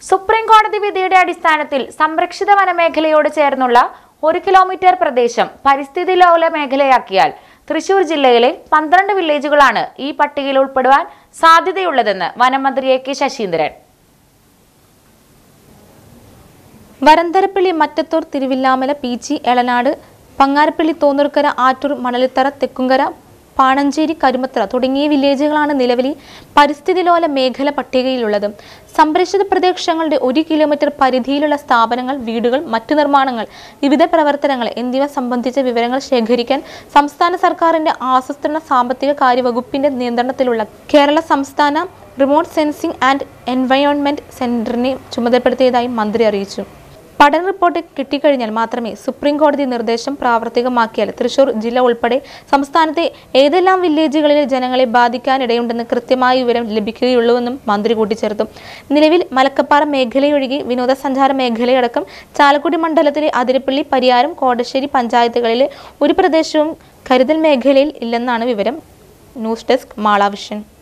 supreme കോടതി വിധിയുടെ അടിസ്ഥാനത്തിൽ സംരക്ഷിത വനമേഖലയോട് ചേർന്നുള്ള ഒരു കിലോമീറ്റർ പ്രദേശം പരിസ്ഥിതി ലോല മേഖലയാക്കിയാൽ തൃശൂർ ജില്ലയിലെ പന്ത്രണ്ട് വില്ലേജുകളാണ് ഈ പട്ടികയിൽ ഉൾപ്പെടുവാൻ സാധ്യതയുള്ളതെന്ന് വനമന്ത്രി എ കെ ശശീന്ദ്രൻ വരന്തരപ്പള്ളി മറ്റത്തൂർ തിരുവില്ലാമല പീച്ചി എളനാട് പങ്ങാരപ്പള്ളി തോന്നൂർക്കര ആറ്റൂർ മണലിത്തറ തെക്കുംകര പാണഞ്ചേരി കരുമത്ര തുടങ്ങിയ വില്ലേജുകളാണ് നിലവിൽ ഈ പരിസ്ഥിതി ലോല മേഖല പട്ടികയിലുള്ളത് സംരക്ഷിത പ്രദേശങ്ങളുടെ ഒരു കിലോമീറ്റർ പരിധിയിലുള്ള സ്ഥാപനങ്ങൾ വീടുകൾ മറ്റു നിർമ്മാണങ്ങൾ വിവിധ പ്രവർത്തനങ്ങൾ എന്നിവ സംബന്ധിച്ച വിവരങ്ങൾ ശേഖരിക്കാൻ സംസ്ഥാന സർക്കാരിന്റെ ആസൂത്രണ സാമ്പത്തിക കാര്യ വകുപ്പിന്റെ നിയന്ത്രണത്തിലുള്ള കേരള സംസ്ഥാന റിമോട്ട് സെൻസിംഗ് ആൻഡ് എൻവയോൺമെന്റ് സെന്ററിനെ ചുമതലപ്പെടുത്തിയതായി മന്ത്രി അറിയിച്ചു പഠന റിപ്പോർട്ട് കിട്ടിക്കഴിഞ്ഞാൽ മാത്രമേ സുപ്രീം കോടതി നിർദ്ദേശം പ്രാവർത്തികമാക്കിയാൽ തൃശൂർ ജില്ല ഉൾപ്പെടെ സംസ്ഥാനത്തെ ഏതെല്ലാം വില്ലേജുകളിലെ ജനങ്ങളെ ബാധിക്കാനിടയുണ്ടെന്ന് കൃത്യമായ വിവരം ലഭിക്കുകയുള്ളൂവെന്നും മന്ത്രി കൂട്ടിച്ചേർത്തു നിലവിൽ മലക്കപ്പാറ മേഖലയൊഴികെ വിനോദസഞ്ചാര മേഖലയടക്കം ചാലക്കുടി മണ്ഡലത്തിലെ അതിരപ്പള്ളി പരിയാരം കോടശ്ശേരി പഞ്ചായത്തുകളിലെ ഒരു പ്രദേശവും കരുതൽ മേഖലയിൽ ഇല്ലെന്നാണ് വിവരം ന്യൂസ് ഡെസ്ക് മാളാവിഷൻ